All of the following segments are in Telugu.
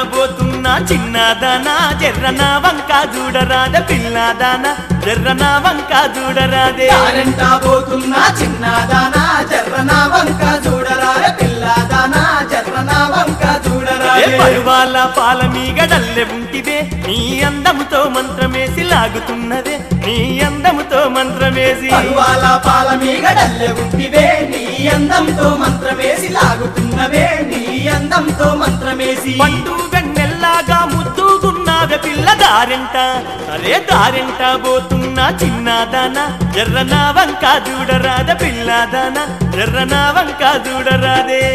పోతున్నా చిన్నదానా జర్రన వంక చూడరాద పిల్లదానా జర్రన వంక చూడరాదే దారంట పోతున్నా చిన్నదానా జర్రనా వంక చూడరా పిల్లదానా జర్రనా వంక చూడరా ఏ పరువాల పాల మీగడల్లె ఉంటివే నీ అందముతో మంత్రమేసి లాగుతున్నదే నీ అందముతో మంత్రమేసి పరువాల పాల మీగడల్లె ఉంటివే నీ అందంతో మంత్రమేసి లాగుతున్నవే నీ అందంతో మంత్రమేసి పండు వెన్నెల్లాగా ముద్దుకున్నావే పిల్ల దారింట అరే దారింట పోతున్నా చిన్నదానా ఎర్రనా వంక చూడరాద పిల్లదానా ఎర్రనా వంక చూడరాదే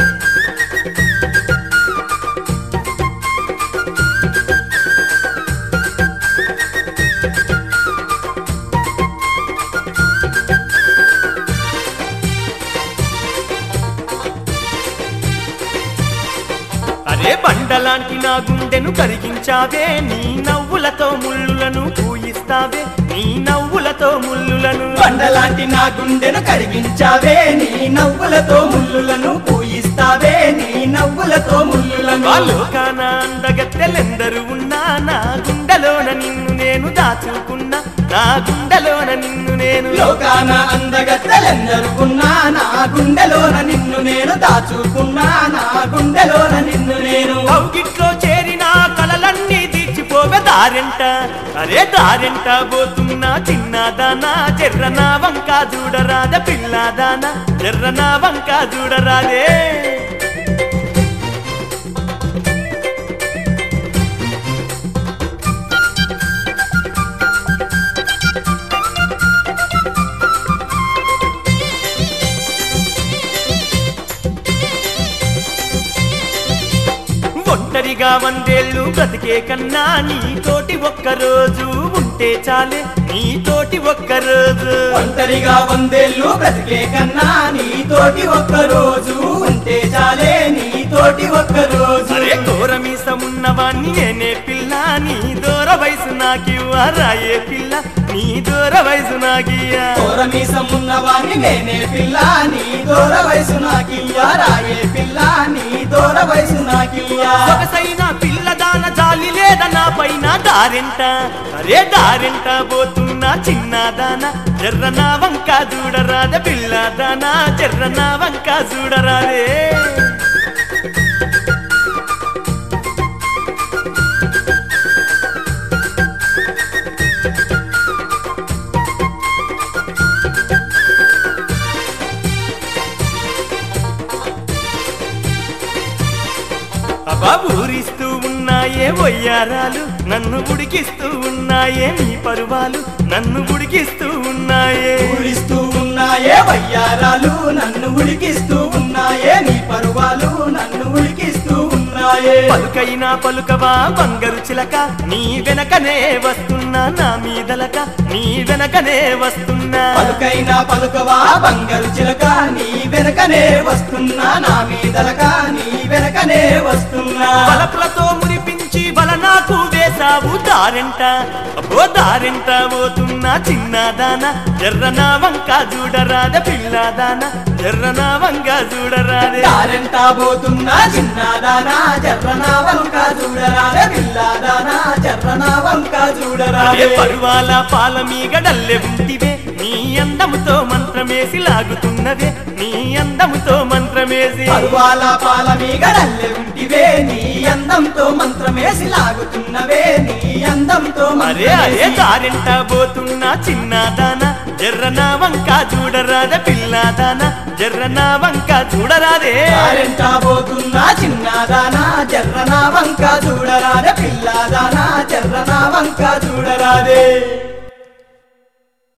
అరే బండలాంటి నా గుండెను కరిగించావే నీ నవ్వులతో ముళ్ళులను పూయిస్తావే నీ నవ్వులతో ముళ్ళులను బండలాంటి నా గుండెను కరిగించావే నీ నవ్వులతో ముల్లులను పూయిస్తావే నీ నవ్వులతో ముల్లులను లోకాన అందగత్తెలెందరూ ఉన్నా నా గుండెలోన నిన్ను నేను దాచుకున్నా నా గుండెలోన నిన్ను నేను లోకాన అందగత్తెలెందరుకున్నా నా గుండెలోన నిన్ను నేను దాచుకున్నా నా గుండెలోన నిన్ను నేను కౌగిట్లో చేరిన కలలన్నీ తీర్చిపోవే దారెంట అరే దారెంట పోతున్నా చిన్నదానా చెర్రనా వంక చూడరాద పిల్లదానా చెర్రనా వంక చూడరాదే ఒంటరిగా వందేళ్ళు బ్రతికే కన్నా నీతోటి ఒక్కరోజు ఉంటే చాలే నీతోటి ఒక్కరోజు ఒంటరిగా వందేళ్ళు బ్రతికే కన్నా నీతోటి ఒక్క రోజు ఉంటే చాలే నీతోటి ఒక్క రోజు అరే ఘోరమీసమున్నవాణ్ణి నేనే పిల్ల నీ దూర వయసు నాకివ్వరాయే పిల్ల నీ దూర వయసు నాకియ్యా దూరమీసమున్నవాణ్ణి నేనే పిల్ల నీ దూర వయసు నాకియ్యా రాయే పిల్ల నీ దూర వయసు నాకియ్యా సొగసైన పిల్లదాన జాలి లేద నా పైన దారింట అరే దారింట పోతున్నా చిన్నదాన జర్రనా వంక చూడరాద పిల్లదానా జర్రనా వంక చూడరాదే అబ్బా ఊరిస్తూ ఉన్నాయే వయ్యారాలు నన్ను ఉడికిస్తూ ఉన్నాయే నీ పరువాలు నన్ను ఉడికిస్తూ ఉన్నాయే ఊరిస్తూ ఉన్నాయే వయ్యారాలు నన్ను ఉడికిస్తూ ఉన్నాయే నీ పరువాలు నన్ను ఉడికిస్తూ ఉన్నాయే పలుకైనా పలుకవా బంగారు చిలక నీ వెనకనే వస్తున్నా నా మీదలక నీ వెనకనే వస్తున్నా పలుకైనా పలుకవా బంగారు చిలక నీ వెనకనే వస్తున్నా నా మీదలక నీ వెనకనే వస్తున్నా బలపులతో మురిపించి బల నాకు వేసావు దారెంట అబ్బో దారెంట పోతున్నా చిన్నదాన ఎర్రనా వంక చూడరాద పిల్లదాన ఎర్రనా వంక చూడరాదే దారెంటా పోతున్నా చిన్నదానా జర్రనా వంక చూడరాదే పిల్లదానా జర్రనా వంక అదే చూడరాదే పరువాల పాల మీగడల్లె ఉంటివే నీ అందముతో మంత్రమేసి లాగుతున్నదే నీ అందముతో మంత్రమేసి పరువాల పాల మీగడల్లె ఉంటివే నీ అందంతో మంత్రమేసి లాగుతున్నవే నీ అందంతో అరే అరే మంత్రమేసి దారింట పోతున్నా చిన్నదాన జర్రనా వంక చూడరాద పిల్లదాన జర్రనా వంక చూడరాదే దారెంటా పోతున్నా చిన్నదానా జర్రనా వంక చూడరాదే పిల్లదానా జర్రనా వంక చూడరాదే